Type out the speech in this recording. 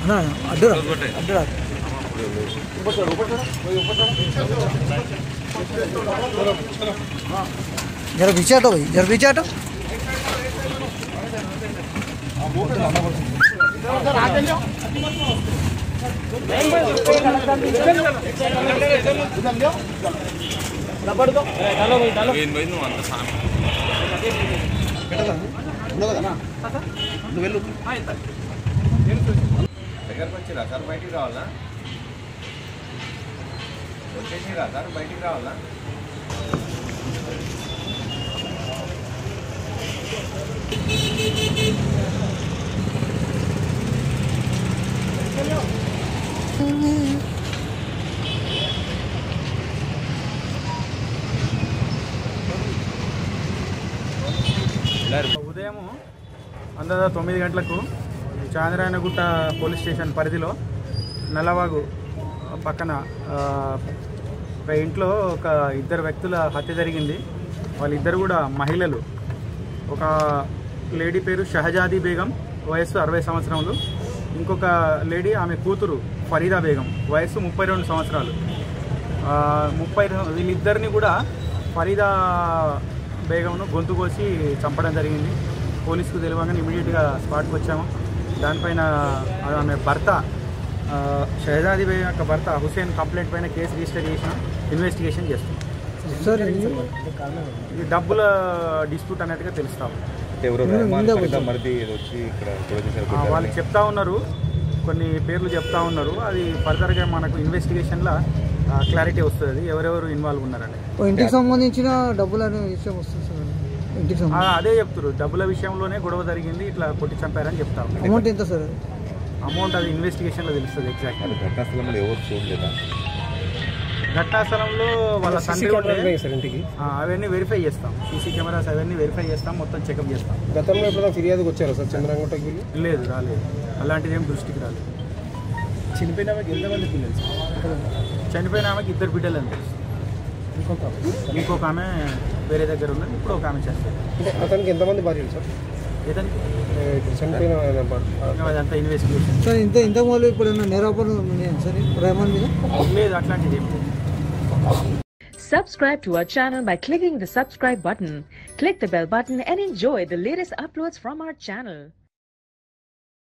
అన్నా అడ్డురా అడ్డురా जरा पीछे हटो भाई जरा पीछे हटो దగ్గరకు వచ్చిరా సార్ బయటికి రావాలా వచ్చేసిరా సార్ బయటికి రావాలా ఉదయం అందర తొమ్మిది గంటలకు చాంద్రాయనగుట్ట పోలీస్ స్టేషన్ పరిధిలో నల్లవాగు పక్కన ఆ, ఒక ఇంట్లో ఒక ఇద్దరు వ్యక్తుల హత్య జరిగింది వాళ్ళిద్దరు కూడా మహిళలు ఒక లేడీ పేరు షహజాదీ బేగం వయస్సు అరవై సంవత్సరములు ఇంకొక లేడీ ఆమె కూతురు ఫరీదా బేగం వయస్సు ముప్పై రెండు సంవత్సరాలు ఆ, ముప్పై రె- వీళ్ళిద్దరిని కూడా ఫరీదా బేగంను గొంతు కోసి చంపడం జరిగింది పోలీసుకు తెలియగానే ఇమీడియట్గా స్పాట్కి వచ్చాము దానిపైన ఆమె భర్త ఆ, షహజాది బేగం యొక్క భర్త హుసేన్ కంప్లైంట్ పైన కేసు రిజిస్టర్ చేసిన ఇన్వెస్టిగేషన్ చేస్తాం सर ఇది డబ్బుల డిస్ప్యూట్ అన్నట్టుగా తెలుస్తాం ఎవరో రెహమాన్ ఫరీదా మరిది వచ్చి ఇక్కడ గొడవ చేశారు ఆ, వాళ్ళు చెప్తా ఉన్నారు కొన్ని పేర్లు చెప్తా ఉన్నారు అది ఫర్దర్గా మనకు ఇన్వెస్టిగేషన్లో క్లారిటీ వస్తుంది ఎవరెవరు ఇన్వాల్వ్ ఉన్నారని ఇంటికి సంబంధించిన డబ్బులు అనే విషయం వస్తుంది సార్ ఇంటికి ఆ, సంబంధించి అదే చెప్తారు డబ్బుల విషయంలోనే గొడవ జరిగింది ఇట్లా కొట్టి చంపారని చెప్తారు అమౌంట్ ఎంత సార్ అమౌంట్ అది ఇన్వెస్టిగేషన్లో తెలుస్తుంది ఎగ్జాక్ట్ అది ఘటనా స్థలంలో ఎవరు చూడలేదా ఘటనా స్థలంలో వాళ్ళ తండ్రి ఉండే సార్ ఇంటికి ఆ, అవన్నీ వెరిఫై చేస్తాం సీసీ కెమెరాస్ అవన్నీ వెరిఫై చేస్తాం మొత్తం చెకప్ చేస్తాం గతంలో ఎప్పుడైనా ఫిర్యాదుకు వచ్చారా సార్ చంద్రంగుట్టకి వెళ్ళి లేదు రాలేదు అలాంటిది ఏం దృష్టికి రాలేదు చనిపోయిన ఆమెకి ఎంతమంది పిల్లలు సార్ చనిపోయిన ఆమెకి ఇద్దరు బిడ్డలు అని తెలుసు ఇంకొక ఇంకొక ఆమె వేరే దగ్గర ఉన్నది ఇప్పుడు ఒక ఆమె చేస్తారు అంటే అతనికి ఎంతమంది భార్యలు సార్ ఏదంటే ఏ, ఇప్పుడు చనిపోయిన ఆయన భర్త- అదంతా ఇన్వెస్టిగేషన్ సార్ ఇంత ఇంత మొదలు ఇప్పుడు ఏమైనా నేరాపణలు ఉన్నాయా సార్ రెహమాన్ మీద లేదు అట్లాంటిది ఏం లేదు Subscribe to our channel by clicking the subscribe button. Click the bell button and enjoy the latest uploads from our channel.